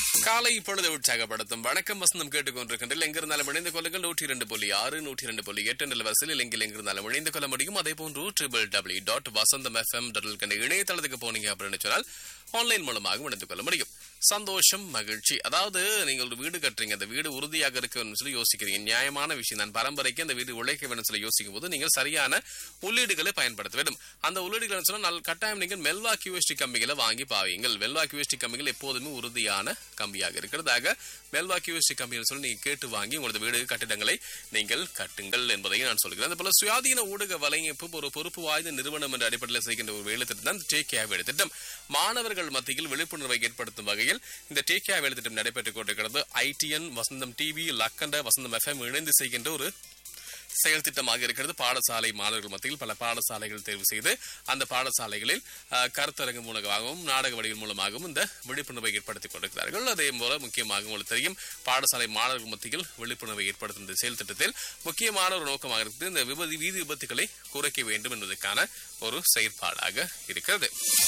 காலை பொழுது உற்சாகப்படுத்தும் வணக்கம் வசந்தம் கேட்டுக்கொண்டிருக்கின்றீர்கள் எங்கிருந்தாலும் இணைந்து கொள்ளுங்கள் நூற்றி இரண்டு புள்ளி ஆறு நூற்றி இரண்டு புள்ளி எட்டு என்ற வரிசையில் எங்கில் எங்கிருந்தாலும் இணைந்து கொள்ள முடியும் அதே போன்று triple W dot Vasantham F M dot இணையதளத்துக்கு போனீங்க அப்படின்னு சொன்னால் ஆன்லைன் மூலமாக இணைந்து கொள்ள முடியும் சந்தோஷம் மகிழ்ச்சி அதாவது நீங்கள் ஒரு வீடு கட்டுறீங்க அந்த வீடு உறுதியாக இருக்குன்னு சொல்லி யோசிக்கிறீங்க நியாயமான விஷயம் தான் பரம்பரைக்கு அந்த வீடு உழைக்க வேண்டும் சொல்லி யோசிக்கும் போது நீங்கள் சரியான உள்ளீடுகளை பயன்படுத்த வேண்டும் அந்த உள்ளீடுகள் சொன்னால் நல்ல கட்டாயம் நீங்கள் மெல்வா கியூஎஸ்டி கம்பிகளை வாங்கி பாவீங்கள் மெல்வா கியூஎஸ்டி கம்பிகள் எப்போதுமே உறுதியான கம்பியாக இருக்கிறதாக மெல்வா கியூஎஸ்டி கம்பிகள் சொல்லி நீங்க கேட்டு வாங்கி உங்களது வீடு கட்டிடங்களை நீங்கள் கட்டுங்கள் என்பதையும் நான் சொல்கிறேன் அதே போல சுயாதீன ஊடக வலையமைப்பு ஒரு பொறுப்பு வாய்ந்த நிறுவனம் என்ற அடிப்படையில் செய்கின்ற ஒரு வேலை திட்டம் தான் டேக் கேர் வேலை திட்டம் மாணவர்கள் மத்தியில் விழிப்புணர்வை ஏற்படுத்தும் வகையில் இந்த டேக் கேர் வேலை திட்டம் நடைபெற்றுக் கொண்டிருக்கிறது ஐடிஎன் வசந்தம் டிவி லக்கண்ட வசந்தம் எஃப்எம் இணைந்து செய்கின்ற ஒரு செயல் திட்டமாக இருக்கிறது பாடசாலை மாணவர்கள் மத்தியில் பல பாடசாலைகள் தேர்வு செய்து அந்த பாடசாலைகளில் அஹ், கருத்தரங்கு மூலமாகவும் நாடக வடிவம் மூலமாகவும் இந்த விழிப்புணர்வை ஏற்படுத்திக் கொண்டிருக்கிறார்கள் அதே போல முக்கியமாக உங்களுக்கு தெரியும் பாடசாலை மாணவர்கள் மத்தியில் விழிப்புணர்வை ஏற்படுத்தும் இந்த செயல் திட்டத்தில் முக்கியமான ஒரு நோக்கமாக இருக்குது இந்த விபத்து வீதி விபத்துகளை குறைக்க வேண்டும் என்பதற்கான ஒரு செயற்பாடாக இருக்கிறது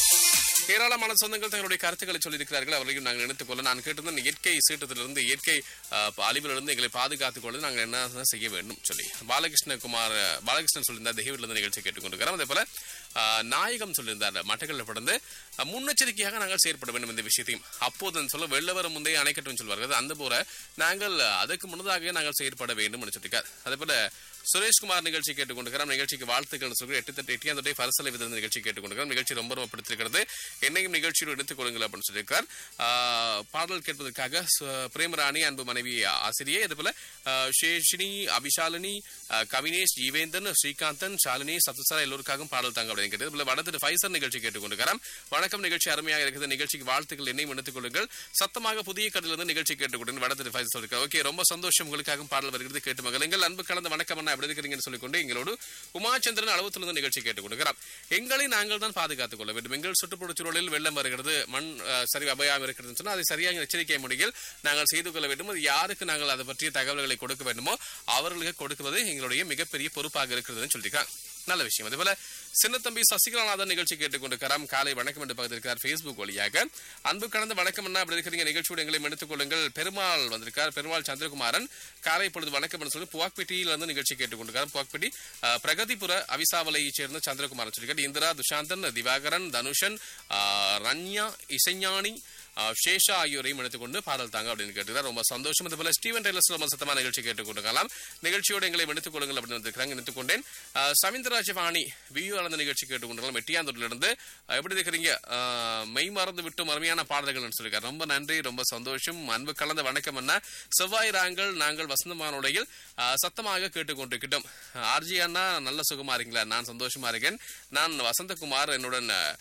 ஏராளமான சொந்தங்கள் தங்களுடைய கருத்துக்களை சொல்லியிருக்கிறார்கள் அவர்களையும் நாங்கள் நினைத்துக் கொள்ள நான் கேட்டிருந்தேன் இயற்கை சீற்றத்திலிருந்து இயற்கை அஹ், அழிவிலிருந்து எங்களை பாதுகாத்துக் கொள்ள நாங்கள் என்ன செய்ய வேண்டும் சொல்லி பாலகிருஷ்ண குமார் பாலகிருஷ்ணன் சொல்லியிருந்தார் தெய்விலிருந்து நிகழ்ச்சி கேட்டுக்கொண்டிருக்கிறோம் அதே போல அஹ், நாயகம் சொல்லியிருந்தார் மட்டக்கள் படந்து அஹ், முன்னெச்சரிக்கையாக நாங்கள் செயற்பட வேண்டும் இந்த விஷயத்தையும் அப்போது சொல்ல வெள்ளவரம் முந்தைய அணைக்கட்டும் சொல்வார்கள் அந்த போல நாங்கள் அதற்கு முன்னதாகவே நாங்கள் செயற்பட வேண்டும் என்று சொல்லியிருக்கார் அதே போல சுரேஷ்குமார் நிகழ்ச்சி கேட்டுக்கொண்டிருக்கிறோம் நிகழ்ச்சிக்கு வாழ்த்துக்கள் சொல்லி எட்டு தட்டு எட்டி அந்த பரிசலை வித நிகழ்ச்சி கேட்டுக்கொண்டிருக்கிறோம் நிகழ்ச்சி ரொம்ப ரொம்ப பிடித்திருக்கிறது என்னையும் நிகழ்ச்சியில் எடுத்துக் கொள்ளுங்கள் அப்படின்னு சொல்லியிருக்கார் ஆஹ், பாடல் கேட்பதற்காக சு- பிரேமராணி அன்பு மனைவி ஆசிரியை அதுபோல ஆஹ், சேஷினி அபிஷாலினி ஆஹ், கவினேஷ் ஈவேந்தன் ஸ்ரீகாந்தன் ஷாலினி சப்தசாரா எல்லோருக்காகவும் பாடல் தாங்க அப்படின்னு கேட்டது அதுபோல வடத்திரு ஃபைசர் நிகழ்ச்சி கேட்டுக்கொண்டிருக்கிறோம் வணக்கம் நிகழ்ச்சி அருமையாக இருக்குது நிகழ்ச்சிக்கு வாழ்த்துக்கள் என்னையும் எடுத்துக் கொள்ளுங்கள் சத்தமாக புதிய கடையிலிருந்து நிகழ்ச்சி கேட்டுக்கொண்டு வடத்திரு ஃபைசர் சொல்லியிருக்கார் ஓகே ரொம்ப சந்தோஷம் உங்களுக்காகவும் பாடல் வருகிறது கேட்டு மகளுங்கள் அன்பு கலந்த வணக்கம் அண்ணா எப்படி இருக்கிறீங்கன்னு சொல்லிக்கொண்டு எங்களோடு உமாச்சந்திரன் அளவத்திலிருந்து நிகழ்ச்சி கேட்டுக்கொண்டிருக்கிறோம் எங்களை நாங்கள் தான் பாதுகாத்துக் கொள்ள வேண்டும் எங்கள் சுற்றுப்புறச் சூழலில் வெள்ளம் வருகிறது மண் அஹ், சரிவு அபாயம் இருக்கிறதுன்னு சொன்னால் அதை சரியாக எச்சரிக்கை முறையில் நாங்கள் செய்து கொள்ள வேண்டும் அது யாருக்கு நாங்கள் அதை பற்றிய தகவல்களை கொடுக்க வேண்டுமோ அவர்களுக்கு கொடுக்குவது எங்களுடைய மிகப்பெரிய பொறுப்பாக இருக்கிறதுன்னு சொல்லியிருக்காங்க நல்ல விஷயம் அதே போல சின்னத்தம்பி சசிகலாநாதன் நிகழ்ச்சி கேட்டுக்கொண்டிருக்கிறார் காலை வணக்கம் என்று பகிர்ந்திருக்கிறார் Facebook வழியாக அன்பு கடந்த வணக்கம் என்ன அப்படி இருக்கிறீங்க நிகழ்ச்சியோட எங்களை எடுத்துக் கொள்ளுங்கள் பெருமாள் வந்திருக்கார் பெருமாள் சந்திரகுமாரன் காலை பொழுது வணக்கம் என்று சொல்லி புவாக்பேட்டியில் வந்து நிகழ்ச்சி கேட்டுக்கொண்டிருக்கார் புவாக்பேட்டி அஹ், பிரகதிபுர அவிசாவலையைச் சேர்ந்த சந்திரகுமாரன் சொல்லியிருக்கார் இந்திரா துஷாந்தன் திவாகரன் தனுஷன் அஹ், ரன்யா இசைஞானி அஹ், ஷேஷா ஆகியோரையும் எடுத்துக்கொண்டு பாடல் தாங்க அப்படின்னு கேட்டுக்கிறார் ரொம்ப சந்தோஷம் இது போல ஸ்டீவன் டெய்லர்ஸ் ரொம்ப சத்தமா நிகழ்ச்சி கேட்டுக்கொண்டிருக்கலாம் நிகழ்ச்சியோடு எங்களை எடுத்துக் கொள்ளுங்கள் அப்படின்னு வந்திருக்கிறாங்க நினைத்துக்கொண்டேன் அஹ், சவிந்தராஜவாணி வியூ ஆனந்த நிகழ்ச்சி கேட்டுக்கொண்டிருக்கலாம் வெட்டியாந்தூர்ல இருந்து அஹ், எப்படி இருக்கிறீங்க அஹ், மெய் மறந்து விட்டு அருமையான பாடல்கள்னு சொல்லியிருக்காரு ரொம்ப நன்றி ரொம்ப சந்தோஷம் அன்பு கலந்த வணக்கம் என்ன செவ்வாய் ராங்கள் நாங்கள் வசந்தமானுடையில் அஹ், சத்தமாக கேட்டுக்கொண்டிருக்கிட்டோம் ஆர்ஜி அண்ணா நல்ல சுகமா இருக்கீங்களா நான் சந்தோஷமா இருக்கேன் நான் வசந்தகுமார் என்னுடன் அஹ்,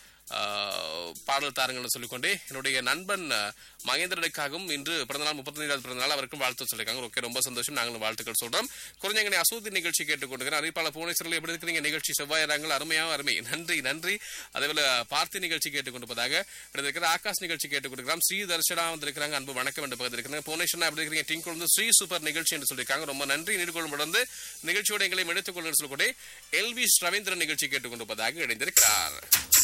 ஆஹ் பாடல் தாருங்கள்னு சொல்லிக்கொண்டே என்னுடைய நண்பன் அஹ், மகேந்திரனுக்காகவும் இன்று பிறந்தநாள் முப்பத்தி ஐந்தாவது பிறந்தநாள் அவருக்கும் வாழ்த்து சொல்லியிருக்காங்க ஓகே ரொம்ப சந்தோஷம் நாங்களும் வாழ்த்துக்கள் சொல்றோம் குறைஞ்சங்கனை அசூதி நிகழ்ச்சி கேட்டுக்கொண்டிருக்கிறேன் அறிவிப்பாளர் புவனேஸ்வரில் எப்படி இருக்கிறீங்க நிகழ்ச்சி செவ்வாயிரங்கள் அருமையாக அருமை நன்றி நன்றி அதேபோல பார்த்தி நிகழ்ச்சி கேட்டுக்கொண்டிருப்பதாக இருக்கிற ஆகாஷ் நிகழ்ச்சி கேட்டுக்கொண்டிருக்கிறோம் ஸ்ரீ தர்ஷனா வந்திருக்கிறாங்க அன்பு வணக்கம் என்று பகிர்ந்திருக்கிறாங்க புவனேஸ்வரன் எப்படி இருக்கிறீங்க டிங் கொண்டு ஸ்ரீ சூப்பர் நிகழ்ச்சி என்று சொல்லியிருக்காங்க ரொம்ப நன்றி நீர்கொள்ளும் தொடர்ந்து நிகழ்ச்சியோட எங்களை எடுத்துக்கொள்ளுன்னு சொல்லிக்கொண்டே எல்வி ரவீந்திரன் நிகழ்ச்சி கேட்டுக்கொண்டிருப்பதாக இணைந்திருக்கிறார்